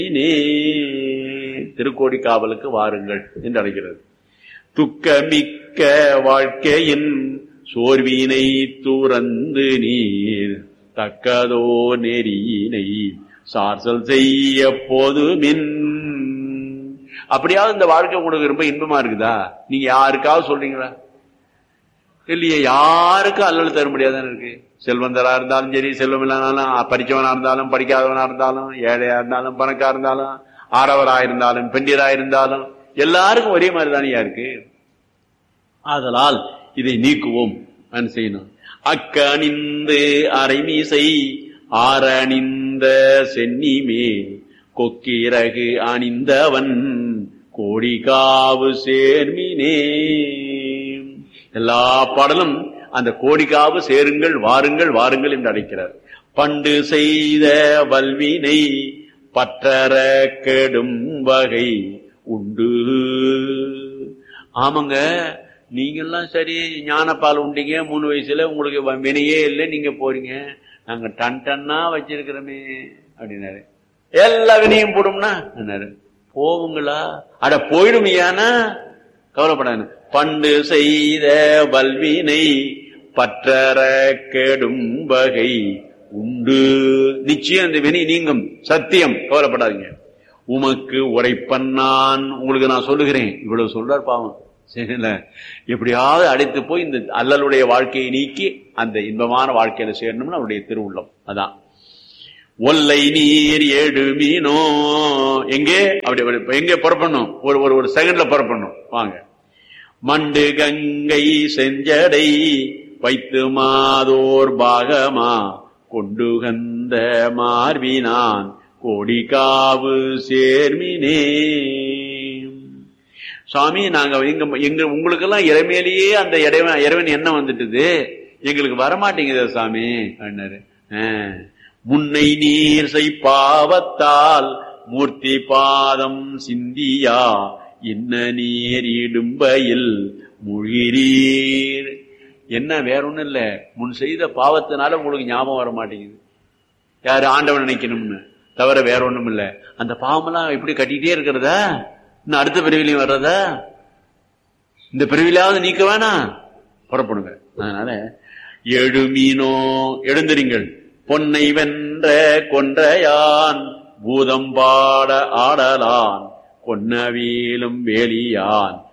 திருக்கோடி காவலுக்கு வாருங்கள் என்று அழைக்கிறது துக்கமிக்க வாழ்க்கையின் சோர்வினை துறந்து நீர் தக்கதோ நெறியினை சார்சல் செய்ய போதுமின் அப்படியாவது இந்த வாழ்க்கை உங்களுக்கு ரொம்ப இன்பமா இருக்குதா நீங்க யாருக்காவது சொல்றீங்களா இல்லையே யாருக்கும் அல்லல் தர முடியாதானே இருக்கு செல்வந்தரா இருந்தாலும் சரி செல்வம் இல்லாதாலும் படிச்சவனா இருந்தாலும் படிக்காதவனா இருந்தாலும் ஏழையா இருந்தாலும் பணக்கா இருந்தாலும் ஆடவரா இருந்தாலும் பெண்டியரா இருந்தாலும் எல்லாருக்கும் ஒரே மாதிரி தானே இருக்கு ஆதலால் இதை நீக்குவோம் செய்யணும் அக்கணிந்து அரைமீசை ஆரணிந்த சென்னிமே கொக்கிரகு அணிந்தவன் கோடிகாவு சேர்மினே எல்லா பாடலும் அந்த கோடிக்காவு சேருங்கள் வாருங்கள் வாருங்கள் என்று அழைக்கிறார் பண்டு செய்த வல்வினை பற்றற கெடும் வகை உண்டு ஆமாங்க நீங்கெல்லாம் சரி ஞானப்பால் உண்டீங்க மூணு வயசுல உங்களுக்கு வினையே இல்லை நீங்க போறீங்க நாங்க டன் டன்னா வச்சிருக்கிறோமே அப்படின்னாரு எல்லா வினையும் போடும்னா போவுங்களா அட போயிடுமையானா கவலைப்படாது பண்டு செய்த வல்வினை பற்றற கெடும் வகை உண்டு நிச்சயம் இந்த வினை நீங்கும் சத்தியம் கவலைப்படாதீங்க உமக்கு உரைப்பன் நான் உங்களுக்கு நான் சொல்லுகிறேன் இவ்வளவு சொல்றார் பாவம் சரிங்கள எப்படியாவது அழைத்து போய் இந்த அல்லலுடைய வாழ்க்கையை நீக்கி அந்த இன்பமான வாழ்க்கையில சேரணும்னு அவருடைய திருவுள்ளம் அதான் ஒல்லை நீர் ஏடு மீனோ எங்கே அப்படி எங்கே புறப்படணும் ஒரு ஒரு ஒரு செகண்ட்ல புறப்படணும் வாங்க மண்டு கங்கை செஞ்சடை வைத்து மாதோர் பாகமா கொண்டு கந்த மார்பினான் கோடிக்காவு சேர்மினே சுவாமி நாங்க எங்க எங்க உங்களுக்கெல்லாம் இறைமையிலேயே அந்த இறைவன் இறைவன் என்ன வந்துட்டுது எங்களுக்கு வரமாட்டேங்குது சாமி அப்படின்னாரு முன்னை நீர் செய் பாவத்தால் மூர்த்தி பாதம் சிந்தியா என்ன நீர் இடும்பையில் முழிரீர் என்ன வேற ஒண்ணும் இல்ல முன் செய்த பாவத்தினால உங்களுக்கு ஞாபகம் வர மாட்டேங்குது யாரு ஆண்டவன் நினைக்கணும்னு தவிர வேற ஒண்ணும் இல்ல அந்த பாவமெல்லாம் எப்படி கட்டிக்கிட்டே இருக்கிறதா இன்னும் அடுத்த பிரிவிலையும் வர்றதா இந்த பிரிவிலாவது நீக்க வேணாம் புறப்படுங்க அதனால எழுமீனோ எழுந்திரிங்கள் பொன்னை வென்ற கொன்றையான் பூதம் பாட ஆடலான் கொன்னவீலும் வேலியான்